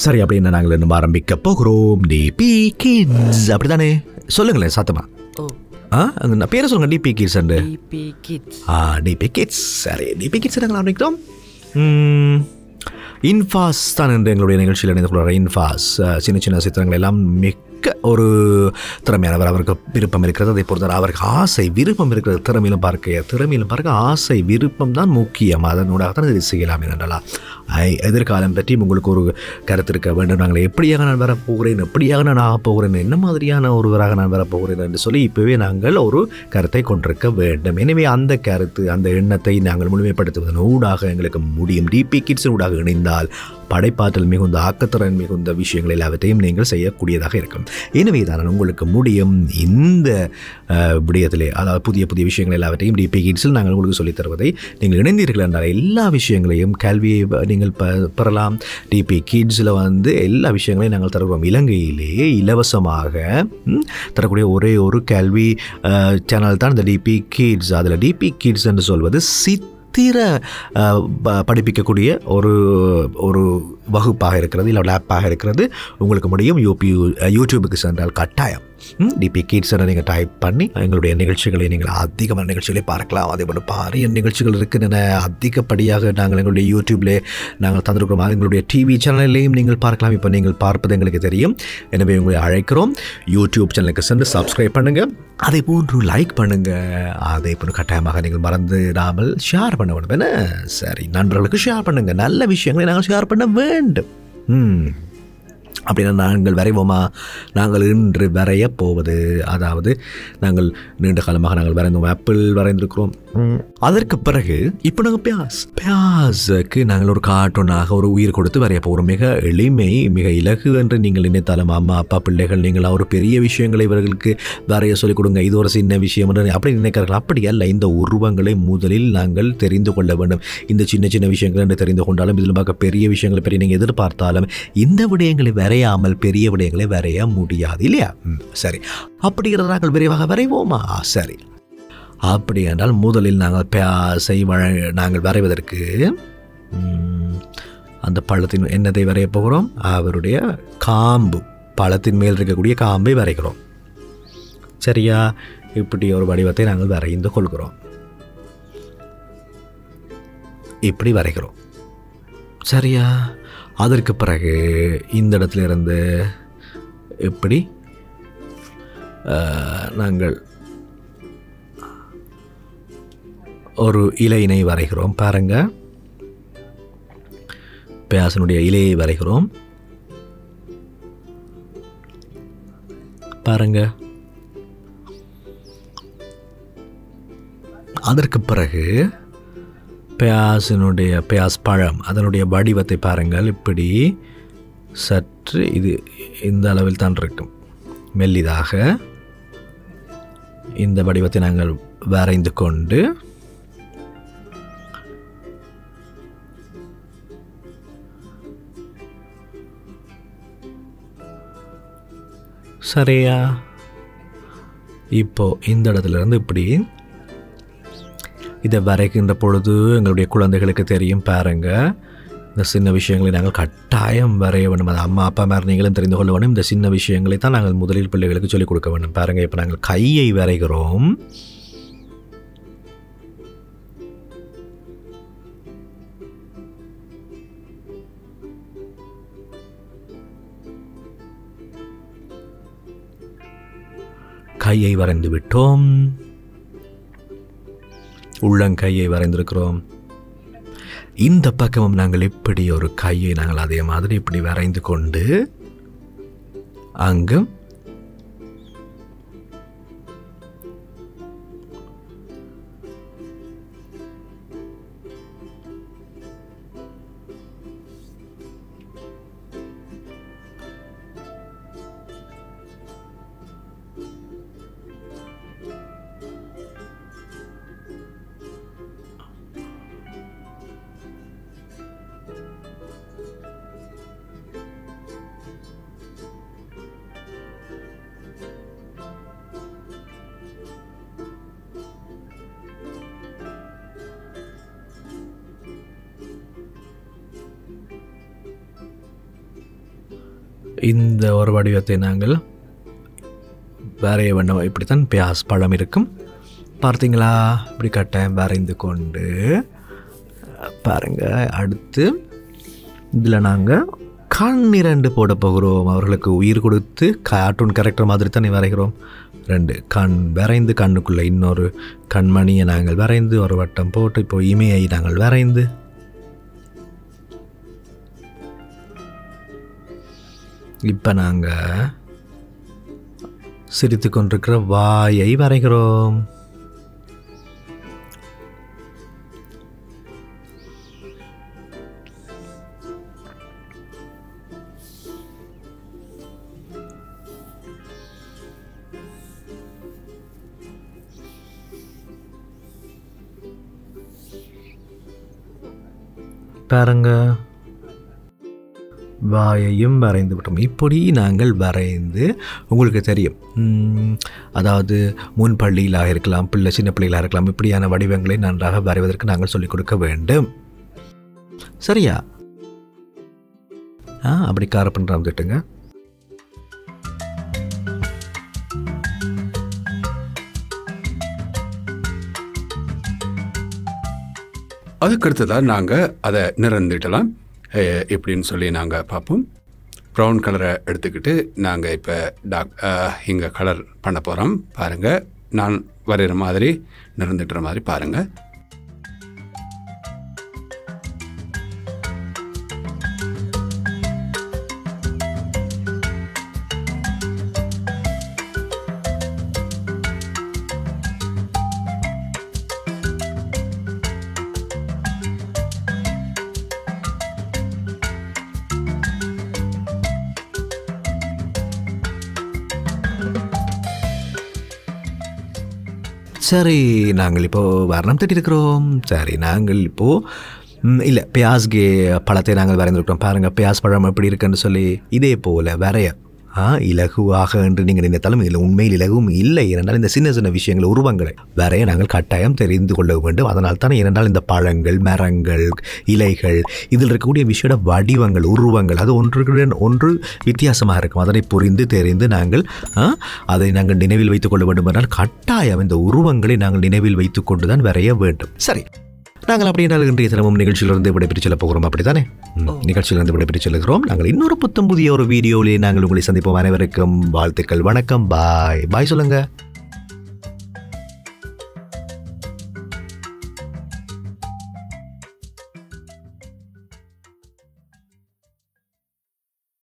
சரி அப்படின்னு நாங்கள் இன்னும் ஆரம்பிக்க போகிறோம் டிபி கிட்ஸ் அப்படிதானே சொல்லுங்களேன் சத்தமா ஓ ஆ அங்க நான் பேரை சொல்லுங்க DB kids and DB kids ஆ டிபி கிட்ஸ் சரி டிபி கிட்ஸ் நாங்கள் ஆரம்பிக்கிறோம் இன்ஃபாஸ் தான் என்று எங்களுடைய நிகழ்ச்சியில் இணைந்து கொள்கிற இன்ஃபாஸ் அஹ், சின்ன சின்ன சித்திரங்கள் எல்லாம் மிக்க ஒரு திறமையானவர் அவருக்கு விருப்பம் இருக்கிறது அதை பொறுத்தவரை அவருக்கு ஆசை விருப்பம் இருக்கிறது திறமையிலும் பார்க்க திறமையிலும் பார்க்க ஆசை விருப்பம் தான் முக்கியம் அதனூடாக தான் இதை செய்யலாம் என்றால் எதிர்காலம் பற்றி உங்களுக்கு ஒரு கருத்து இருக்க வேண்டும் நாங்கள் எப்படியாக நான் வரப்போகிறேன் எப்படியாக நான் ஆகப் போகிறேன் என்ன மாதிரியான ஒருவராக நான் வரப்போகிறேன் என்று சொல்லி இப்போவே நாங்கள் ஒரு கருத்தை கொண்டிருக்க வேண்டும் எனவே அந்த கருத்து அந்த எண்ணத்தை நாங்கள் முழுமைப்படுத்துவதன் ஊடாக எங்களுக்கு முடியும் டிபி கிட்ஸின் ஊடாக இணைந்தால் படைப்பாற்றல் மிகுந்த ஆக்கத்திறன் மிகுந்த விஷயங்கள் எல்லாவற்றையும் நீங்கள் செய்யக்கூடியதாக இருக்கும் எனவே தான் உங்களுக்கு முடியும் இந்த அஹ், விடயத்திலே அதாவது புதிய புதிய விஷயங்கள் எல்லாவற்றையும் டிபி கிட்ஸில் நாங்கள் உங்களுக்கு சொல்லித் தருவதை நீங்கள் இணைந்தீர்கள் என்றால் எல்லா விஷயங்களையும் கல்வியை வ- நீங்கள் ப பெறலாம் டிபி கிட்ஸில் வந்து எல்லா விஷயங்களையும் நாங்கள் தருகிறோம் இலங்கையிலேயே இலவசமாக ம், தரக்கூடிய ஒரே ஒரு கல்வி சேனல் தான் இந்த டிபி கிட்ஸ் அதில் டிபி கிட்ஸ் என்று சொல்வது சித்திர அஹ், ப- படிப்பிக்கக்கூடிய ஒரு ஒரு வகுப்பாக இருக்கிறது இல்லை லேப்பாக இருக்கிறது உங்களுக்கு முடியும் யூபி யூடியூபுக்கு சென்றால் கட்டாயம் டிபி கிட்ஸ் நீங்கள் டைப் பண்ணி எங்களுடைய நிகழ்ச்சிகளை நீங்கள் அதிகமான நிகழ்ச்சிகளை பார்க்கலாம் அதே போல பாரிய நிகழ்ச்சிகள் இருக்கின்றன அதிகப்படியாக நாங்கள் எங்களுடைய யூடியூப்லே நாங்கள் தந்திருக்கிறோம் அது எங்களுடைய டிவி சேனல்லையும் நீங்கள் பார்க்கலாம் இப்போ நீங்கள் பார்ப்பது எங்களுக்கு தெரியும் எனவே உங்களை அழைக்கிறோம் யூடியூப் சேனலுக்கு சென்று சப்ஸ்கிரைப் பண்ணுங்கள் அதே போன்று லைக் பண்ணுங்கள் அதே போன்று கட்டாயமாக நீங்கள் மறந்துடாமல் ஷேர் பண்ண வேண்டும் என்ன சரி நண்பர்களுக்கு ஷேர் பண்ணுங்கள் நல்ல விஷயங்களை நாங்கள் ஷேர் பண்ண வேண்டும் ம் அப்படின்னா நாங்கள் வரைவோமா நாங்கள் இன்று வரைய போவது அதாவது நாங்கள் நீண்ட காலமாக நாங்கள் வரைந்தோம் ஆப்பிள் வரைந்திருக்கிறோம் ம். அதற்கு பிறகு இப்போ நாங்கள் பியாஸ் பியாஸுக்கு நாங்கள் ஒரு கார்ட்டூனாக ஒரு உயிர் கொடுத்து வரைய போகிறோம் மிக எளிமை மிக இலகு என்று நீங்கள் நினைத்தாலும் அம்மா அப்பா பிள்ளைகள் நீங்கள் ஒரு பெரிய விஷயங்களை இவர்களுக்கு வரைய சொல்லிக் கொடுங்க இது ஒரு சின்ன விஷயம் என்று அப்படி நினைக்கிறார்கள் அப்படி அல்ல இந்த உருவங்களை முதலில் நாங்கள் தெரிந்து கொள்ள வேண்டும் இந்த சின்ன சின்ன விஷயங்கள் என்று தெரிந்து கொண்டாலும் இதில் பார்க்க பெரிய விஷயங்களை பற்றி நீங்கள் எதிர்பார்த்தாலும் இந்த விடயங்களை வரையாமல் பெரிய விடயங்களை வரைய முடியாது இல்லையா ம், சரி அப்படிங்கிறத நாங்கள் விரைவாக வரைவோமா சரி அப்படி என்றால் முதலில் நாங்கள் பியாசை வழ நாங்கள் வரைவதற்கு ம், அந்த பழத்தின் என்னதை வரைய போகிறோம் அவருடைய காம்பு பழத்தின் மேல் இருக்கக்கூடிய காம்பை வரைகிறோம் சரியா இப்படி ஒரு வடிவத்தை நாங்கள் வரைந்து கொள்கிறோம் இப்படி வரைகிறோம் சரியா அதற்கு பிறகு இந்த இடத்துல இருந்து இப்படி அஹ், நாங்கள் ஒரு இலையினை வரைகிறோம் பாருங்க பியாசனுடைய இலையை வரைகிறோம் பாருங்க அதற்கு பிறகு பியாசினுடைய பியாஸ் பழம் அதனுடைய வடிவத்தை பாருங்கள் இப்படி சற்று இது இந்த அளவில் தான் இருக்கும் மெல்லிதாக இந்த வடிவத்தை நாங்கள் வரைந்து கொண்டு சரியா இப்போ இந்த இடத்துல இருந்து இப்படி இதை வரைக்கின்ற பொழுது எங்களுடைய குழந்தைகளுக்கு தெரியும் பாருங்க இந்த சின்ன விஷயங்களை நாங்கள் கட்டாயம் வரைய வேண்டும் அது அம்மா அப்பா மாதிரி நீங்களும் தெரிந்து கொள்ள வேண்டும் இந்த சின்ன விஷயங்களை தான் நாங்கள் முதலில் பிள்ளைகளுக்கு சொல்லிக் கொடுக்க வேண்டும் பாருங்க இப்போ நாங்கள் கையை வரைகிறோம் கையை வரைந்து விட்டோம் உள்ளங்கையை வரைந்திருக்கிறோம் இந்த பக்கமும் நாங்கள் இப்படி ஒரு கையை நாங்கள் அதே மாதிரி இப்படி வரைந்து கொண்டு அங்கும் இந்த ஒரு வடிவத்தை நாங்கள் வரைய வேண்டும் இப்படித்தான் பியாஸ் பழம் இருக்கும் பார்த்தீங்களா இப்படி கட்டாயம் வரைந்து கொண்டு பாருங்க அடுத்து இதில் நாங்கள் கண் இரண்டு போட போகிறோம் அவர்களுக்கு உயிர் கொடுத்து கார்ட்டூன் கேரக்டர் மாதிரி தானே வரைகிறோம் ரெண்டு கண் வரைந்து கண்ணுக்குள்ளே இன்னொரு கண்மணியை நாங்கள் வரைந்து ஒரு வட்டம் போட்டு இப்போ இமையை நாங்கள் வரைந்து இப்போ நாங்கள் சிரித்து கொண்டிருக்கிற வாயை வரைகிறோம் பாருங்க வாயையும் வரைந்து விட்டோம் இப்படி நாங்கள் வரைந்து உங்களுக்கு தெரியும் உம், அதாவது முன் பள்ளியிலாக இருக்கலாம் பிள்ளை சின்ன பிள்ளைகளாக இருக்கலாம் இப்படியான வடிவங்களை நன்றாக வரைவதற்கு நாங்கள் சொல்லிக் கொடுக்க வேண்டும் சரியா ஆ அப்படி காரப்பன்றாம் திட்டுங்க அதுக்கடுத்ததாக நாங்கள் அதை நிறந்துட்டலாம் அஹ், எப்படின்னு சொல்லி நாங்கள் பார்ப்போம் ப்ரௌன் கலரை எடுத்துக்கிட்டு நாங்கள் இப்போ டாக் இங்கே கலர் பண்ண போகிறோம் பாருங்கள் நான் வரைகிற மாதிரி நிறந்துட்டுற மாதிரி பாருங்கள் சரி நாங்கள் இப்போ வர்ணம் தட்டியிருக்கிறோம் சரி நாங்கள் இப்போ ம், இல்லை பியாஸ்கே பழத்தை நாங்கள் வரைந்திருக்கிறோம் பாருங்கள் பியாஸ் பழம் எப்படி இருக்குன்னு சொல்லி இதே போல் வரைய ஆ இலகுவாக என்று நீங்கள் நினைத்தாலும் இதில் உண்மையில் இலகும் இல்லை ஏனென்றால் இந்த சின்ன சின்ன விஷயங்கள் உருவங்களை வரைய நாங்கள் கட்டாயம் தெரிந்து கொள்ள வேண்டும் அதனால் தான் ஏனென்றால் இந்த பழங்கள் மரங்கள் இலைகள் இதில் இருக்கக்கூடிய விஷயோட வடிவங்கள் உருவங்கள் அது ஒன்றுடன் ஒன்று வித்தியாசமாக இருக்கும் அதனை புரிந்து தெரிந்து நாங்கள் ஆ, அதை நாங்கள் நினைவில் வைத்துக் கொள்ள வேண்டும் என்றால் கட்டாயம் இந்த உருவங்களை நாங்கள் நினைவில் வைத்துக் கொண்டு தான் வரைய வேண்டும் சரி நாங்கள் அப்படி என்றால் இன்றைய தினமும் நிகழ்ச்சியிலிருந்து விடைபெற்று செல்ல போகிறோம் அப்படித்தானே ம், நிகழ்ச்சியிலிருந்து விடைபெற்று செல்கிறோம் நாங்கள் இன்னொரு புத்தம் புதிய ஒரு வீடியோவிலே நாங்கள் உங்களை சந்திப்போம் அனைவருக்கும் வாழ்த்துக்கள் வணக்கம் பாய் பாய் சொல்லுங்க